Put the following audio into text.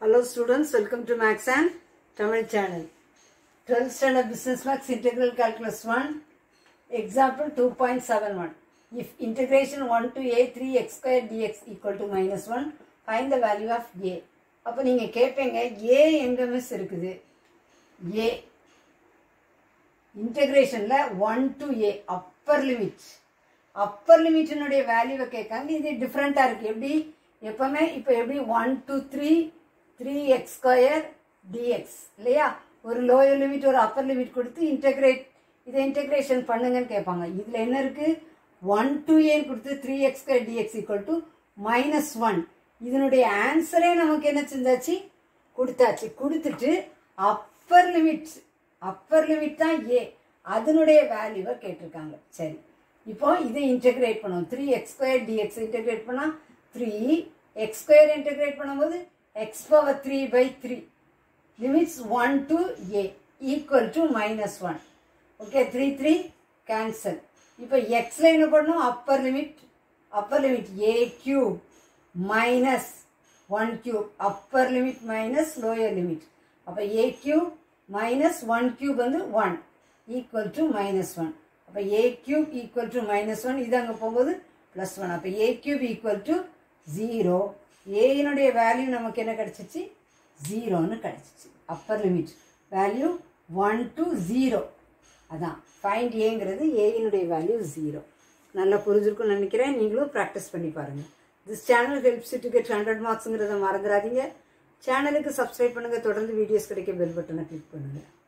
Hello students, welcome to Max and Tamil channel. 12th standard business max integral calculus 1 example 2.71 if integration 1 to a 3x square dx equal to minus 1 find the value of a அப்போ நீங்கள் கேட்பீங்க ஏ எங்கே miss இருக்குது a இன்டகிரேஷனில் one to a upper limit upper லிமிட்டினுடைய வேல்யூவை கேட்காங்க இது டிஃப்ரெண்ட்டாக இருக்குது எப்படி எப்போவுமே இப்போ எப்படி one to three three x square dx இல்லையா ஒரு லோயர் லிமிட் ஒரு அப்பர் லிமிட் கொடுத்து இன்டகிரேட் இதை இன்டகிரேஷன் பண்ணுங்கன்னு கேட்பாங்க இதில் என்ன இருக்குது ஒன் டூ ஏன்னு கொடுத்து three x square dx equal to minus one இதனுடைய ஆன்சரே நமக்கு என்ன செஞ்சாச்சு கொடுத்தாச்சு கொடுத்துட்டு அப்பர் லிமிட் அப்பர் லிமிட் தான் ஏ அதனுடைய வேல்யூவை கேட்டிருக்காங்க சரி இப்போ இதை இன்டெகிரேட் பண்ணுவோம் three x square dx integrate பண்ணால் த்ரீ எக்ஸ் ஸ்கொயர் இன்டெகிரேட் பண்ணும்போது x power three by three limits one to a equal to minus one okay three three cancel இப்போ எக்ஸில் என்ன பண்ணணும் upper limit upper limit a cube minus one cube upper limit minus lower limit அப்போ a cube minus one cube வந்து one equal to minus one அப்போ a cube equal to minus one இது அங்கே போகும்போது ப்ளஸ் ஒன் அப்போ a cube equal to zero ஏயினுடைய value நமக்கு என்ன கிடச்சிச்சு ஜீரோன்னு கிடச்சிச்சு upper limit value one to zero அதான் ஃபைண்ட் ஏங்கிறது ஏயினுடைய வேல்யூ ஜீரோ நல்லா புரிஞ்சிருக்கும்னு நினைக்கிறேன் நீங்களும் ப்ராக்டிஸ் பண்ணி பாருங்கள் this channel helps to get hundred மார்க்ஸுங்கிறத மறந்துடாதீங்க சேனலுக்கு சப்ஸ்கிரைப் பண்ணுங்கள் தொடர்ந்து வீடியோஸ் கிடைக்க பெல் பட்டனை கிளிக் பண்ணுங்கள்